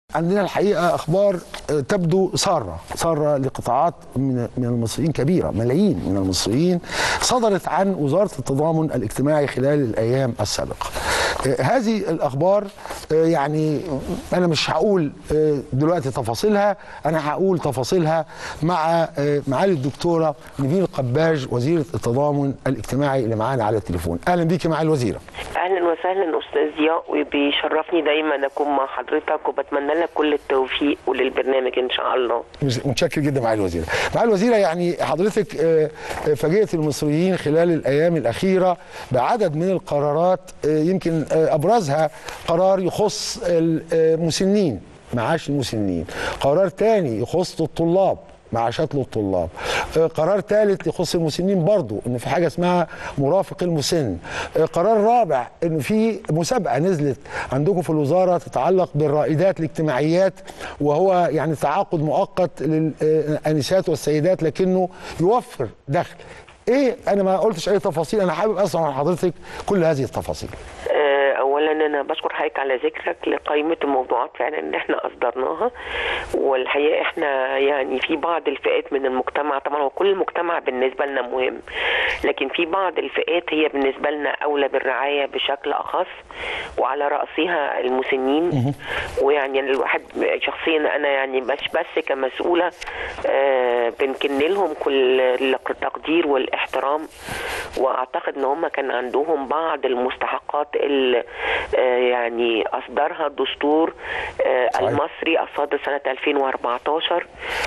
عندنا الحقيقه اخبار تبدو ساره ساره لقطاعات من من المصريين كبيره ملايين من المصريين صدرت عن وزاره التضامن الاجتماعي خلال الايام السابقه. هذه الاخبار يعني انا مش هقول دلوقتي تفاصيلها انا هقول تفاصيلها مع معالي الدكتوره نبيل قباج وزيره التضامن الاجتماعي اللي معانا على التليفون. اهلا بيكي معالي الوزيره. اهلا وسهلا استاذ ضياء وبيشرفني دايما اكون مع حضرتك وبتمنى لك كل التوفيق وللبرنامج ان شاء الله متشكر جدا معالي الوزيره معالي الوزيره يعني حضرتك فاجئت المصريين خلال الايام الاخيره بعدد من القرارات يمكن ابرزها قرار يخص المسنين معاش المسنين قرار تاني يخص الطلاب معاشات للطلاب قرار ثالث يخص المسنين برضو ان في حاجه اسمها مرافق المسن قرار رابع ان في مسابقه نزلت عندكم في الوزاره تتعلق بالرائدات الاجتماعيات وهو يعني تعاقد مؤقت للانسات والسيدات لكنه يوفر دخل ايه انا ما قلتش اي تفاصيل انا حابب اسمع من حضرتك كل هذه التفاصيل اولا انا بشكر حضرتك على ذكرك لقائمه الموضوعات فعلا ان احنا اصدرناها والحقيقه احنا يعني في بعض الفئات من المجتمع طبعا هو كل المجتمع بالنسبه لنا مهم لكن في بعض الفئات هي بالنسبه لنا اولى بالرعايه بشكل اخص وعلى راسها المسنين ويعني الواحد شخصيا انا يعني مش بس كمسؤوله آه بنكن لهم كل التقدير والاحترام واعتقد ان هم كان عندهم بعض المستحقات اللي يعني اصدرها الدستور المصري الصادر سنه 2014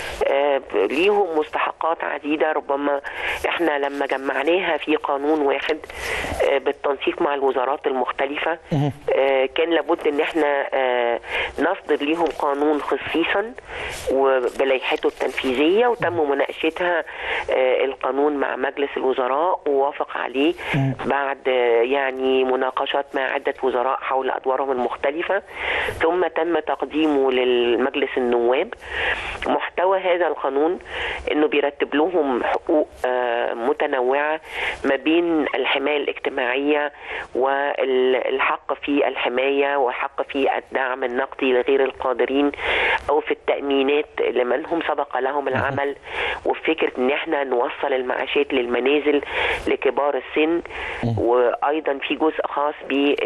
ليهم مستحقات عديده ربما احنا لما جمعناها في قانون واحد بالتنسيق مع الوزارات المختلفه كان لابد ان احنا نصدر ليهم قانون خصيصا وبلائحته التنفيذيه وتم مناقشتها القانون مع مجلس الوزراء ووافق عليه بعد يعني مناقشات مع عدة وزراء حول أدوارهم المختلفة ثم تم تقديمه للمجلس النواب محتوى هذا القانون أنه بيرتب لهم حقوق متنوعة ما بين الحماية الاجتماعية والحق في الحماية والحق في الدعم النقدي لغير القادرين أو في التأمينات لمن هم سبق لهم العمل وفكرة أن احنا نوصل المعاشات للمنازل لكبار السن وأيضا في جزء خاص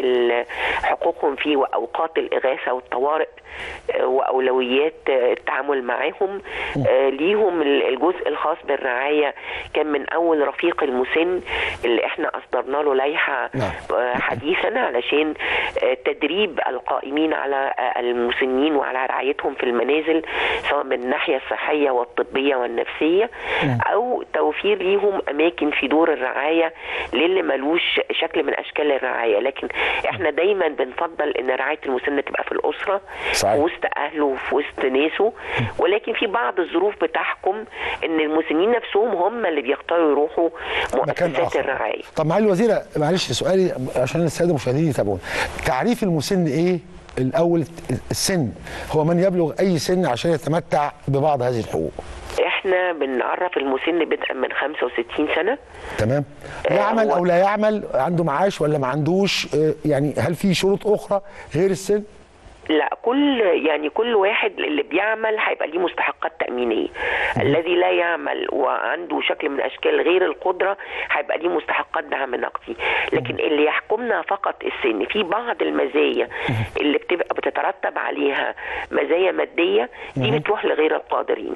بحقوقهم في اوقات الاغاثه والطوارئ واولويات التعامل معاهم ليهم الجزء الخاص بالرعايه كان من اول رفيق المسن اللي احنا اصدرنا له لائحه حديثا علشان تدريب القائمين على المسنين وعلى رعايتهم في المنازل سواء من الناحيه الصحيه والطبيه والنفسيه او توفير ليهم اماكن في دور الرعايه للي ملوش شكل من اشكال الرعايه لكن احنا دايما بنفضل ان رعايه المسن تبقى في الاسره صحيح. في وسط اهله وفي وسط ناسه ولكن في بعض الظروف بتحكم ان المسنين نفسهم هم اللي بيختاروا يروحوا مؤسسات الرعايه طب معالي الوزيره معلش سؤالي عشان الساده المشاهدين يتابعون تعريف المسن ايه الاول السن هو من يبلغ اي سن عشان يتمتع ببعض هذه الحقوق احنا بنعرف المسن بدءا من 65 سنه تمام يعمل او لا يعمل عنده معاش ولا ما عندوش يعني هل في شروط اخرى غير السن لا كل يعني كل واحد اللي بيعمل هيبقى ليه مستحقات تامينيه الذي لا يعمل وعنده شكل من اشكال غير القدره هيبقى ليه مستحقات دعم نقدي لكن اللي يحكمنا فقط السن في بعض المزايا اللي بتبقى بتترتب عليها مزايا ماديه دي بتروح لغير القادرين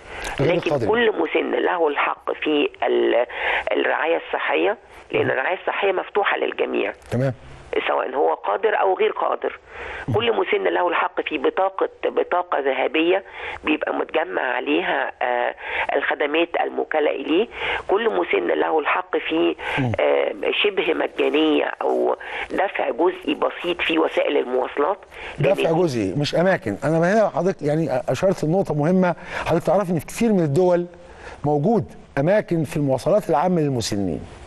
لكن كل مسن له الحق في الرعايه الصحيه لان الرعايه الصحيه مفتوحه للجميع تمام سواء هو قادر او غير قادر كل مسن له الحق في بطاقه بطاقه ذهبيه بيبقى متجمع عليها آه الخدمات الموكله اليه كل مسن له الحق في آه شبه مجانيه او دفع جزئي بسيط في وسائل المواصلات دفع جزئي مش اماكن انا هنا حضرتك يعني اشرت النقطه مهمه حضرتك تعرف ان في كثير من الدول موجود اماكن في المواصلات العامه للمسنين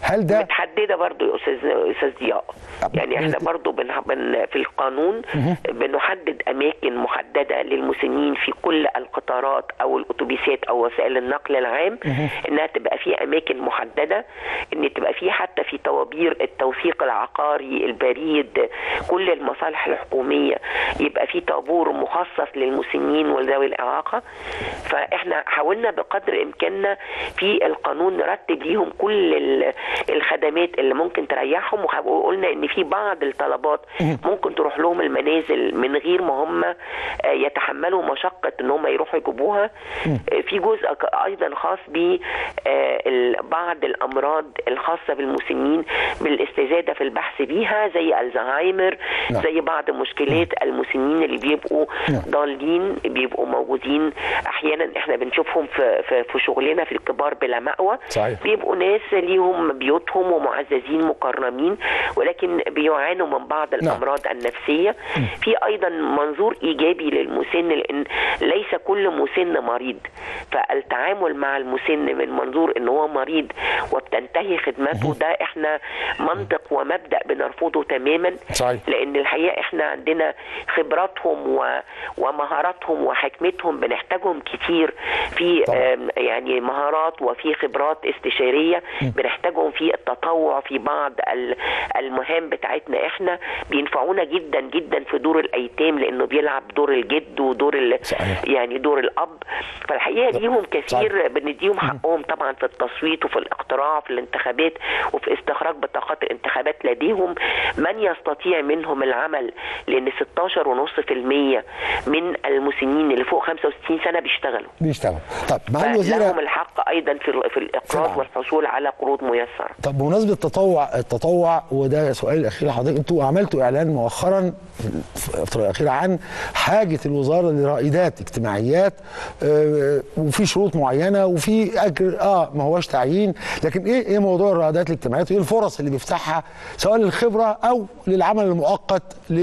هل ده متحدده برضو يا استاذ استاذ ضياء يعني احنا برضو بن بن في القانون بنحدد اماكن محدده للمسنين في كل القطارات او الاتوبيسات او وسائل النقل العام انها تبقى في اماكن محدده ان تبقى في حتى في طوابير التوثيق العقاري البريد كل المصالح الحكوميه يبقى في طابور مخصص للمسنين وذوي الاعاقه فاحنا حاولنا بقدر امكاننا في القانون نرتب ليهم كل ال- الخدمات اللي ممكن تريحهم وح- وقلنا ان في بعض الطلبات ممكن تروح لهم المنازل من غير ما هم آه، يتحملوا مشقه ان هم يروحوا يجيبوها آه، في جزء ك- ايضا خاص ب آه، ال- بعض الامراض الخاصه بالمسنين بالاستزاده في البحث بيها زي الزهايمر نعم. زي بعض مشكلات المسنين اللي بيبقوا نعم. ضالين بيبقوا موجودين احيانا احنا بنشوفهم في في, في شغلنا في الكبار بلا مأوى صحيح. بيبقوا ناس ليهم بيوتهم ومعززين مكرمين ولكن بيعانوا من بعض الامراض النفسيه في ايضا منظور ايجابي للمسن لان ليس كل مسن مريض فالتعامل مع المسن من منظور ان هو مريض وبتنتهي خدمته ده احنا منطق ومبدا بنرفضه تماما صحيح. لان الحقيقه احنا عندنا خبراتهم و... ومهاراتهم وحكمتهم بنحتاجهم كتير في طبعا. آم، يعني مهارات وفي خبرات استشاريه بنحتاجهم في التطوع في بعض ال- المهام بتاعتنا احنا بينفعونا جدا جدا في دور الايتام لانه بيلعب دور الجد ودور ال... صحيح. يعني دور الاب فالحقيقه ليهم كثير بنديهم حقهم طبعا في التصويت وفي الاقتراع في الانتخابات وفي استخراج بطاقات الانتخابات لديهم من يستطيع منهم العمل لان 16.5% من المسنين اللي فوق 65 سنه بيشتغلوا بيشتغل طب مع لهم الوزيره الحق ايضا في ال- في الاقراض نعم. والحصول على قروض ميسره طب بمناسبه التطوع التطوع وده سؤال الاخير لحضرتك انتوا عملتوا اعلان مؤخرا في الفتره الاخيره عن حاجه الوزاره لرائدات اجتماعيات آه، وفي شروط معينه وفي اجر اه ما هوش تعيين لكن ايه ايه موضوع الرائدات الاجتماعيات وايه الفرص اللي بيفتحها سواء للخبره او للعمل المؤقت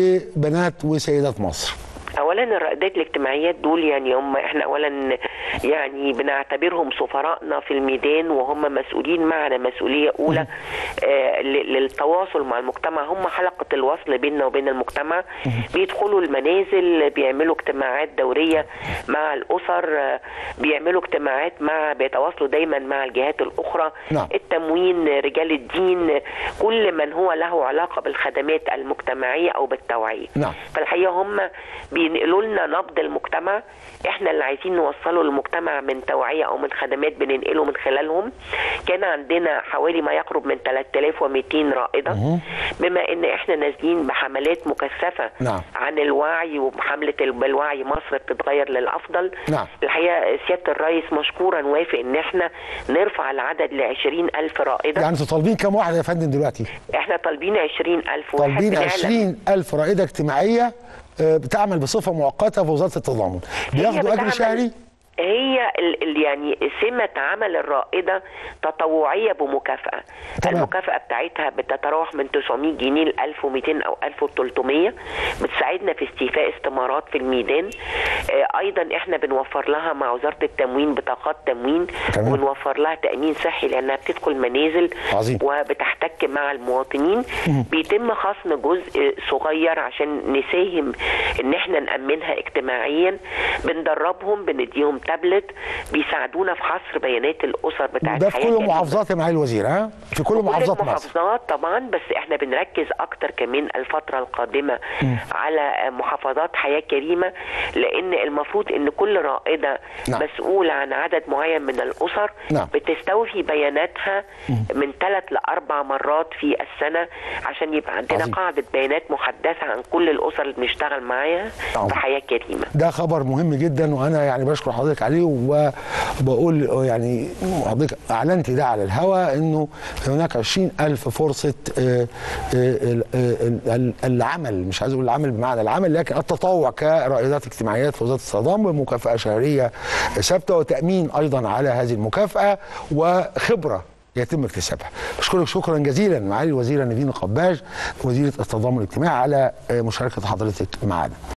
لبنات وسيدات مصر اولا الرائدات الاجتماعيات دول يعني هم احنا اولا يعني بنعتبرهم سفراءنا في الميدان وهم مسؤولين معنا مسؤوليه اولى آه ل- للتواصل مع المجتمع هم حلقه الوصل بيننا وبين المجتمع بيدخلوا المنازل بيعملوا اجتماعات دوريه مع الاسر آه بيعملوا اجتماعات مع بيتواصلوا دايما مع الجهات الاخرى نعم. التموين رجال الدين كل من هو له علاقه بالخدمات المجتمعيه او بالتوعيه نعم. فالحقيقه هم بينقلوا لنا نبض المجتمع احنا اللي عايزين نوصله للمجتمع من توعيه او من خدمات بننقله من خلالهم كان عندنا حوالي ما يقرب من 3200 رائده بما ان احنا نازلين بحملات مكثفه نعم. عن الوعي وحمله ال- بالوعي مصر بتتغير للافضل نعم. الحقيقه سياده الرئيس مشكورا وافق ان احنا نرفع العدد ل 20000 رائده يعني انتوا طالبين كام واحد يا فندم دلوقتي احنا طالبين 20000 واحد طالبين بنعلن 20 ألف رائدة اجتماعية آه، بتعمل بصفة مؤقتة في وزارة التضامن بياخدوا أجر بتعمل- شهري هي ال ال يعني سمة عمل الرائدة تطوعية بمكافأة تمام. المكافأة بتاعتها بتتراوح من 900 جنيه ل 1200 أو 1300 بتساعدنا في استيفاء استمارات في الميدان آه أيضا إحنا بنوفر لها مع وزارة التموين بطاقات تموين تمام. ونوفر لها تأمين صحي لأنها بتدخل منازل عظيم. وبتحتك مع المواطنين بيتم خصم جزء صغير عشان نساهم ان احنا نأمنها اجتماعيا بندربهم بنديهم تابلت بيساعدونا في حصر بيانات الاسر بتاعت ده في حياة كل كريمة. محافظات يا معالي الوزير ها في كل كل محافظات مصر المحافظات طبعا بس احنا بنركز اكتر كمان الفتره القادمه على محافظات حياه كريمه لان المفروض ان كل رائده نعم. مسؤوله عن عدد معين من الاسر نعم. بتستوفي بياناتها من ثلاث لاربع مرات في السنه عشان يبقى عندنا عظيم. قاعده بيانات محدثه عن كل الاسر اللي بنشتغل معاها عظيم. في حياه كريمه ده خبر مهم جدا وانا يعني بشكر حضرتك عليه وبقول يعني حضرتك اعلنت ده على الهواء انه هناك 20 الف فرصه آه، آه، آه، ال- العمل مش عايز اقول العمل بمعنى العمل لكن التطوع كرائدات اجتماعيات في وزاره التضامن بمكافاه شهريه ثابته وتامين ايضا على هذه المكافاه وخبره يتم اكتسابها بشكرك شكرا جزيلا معالي الوزيره نيفين القباج وزيره التضامن الاجتماعي على آه، مشاركه حضرتك معنا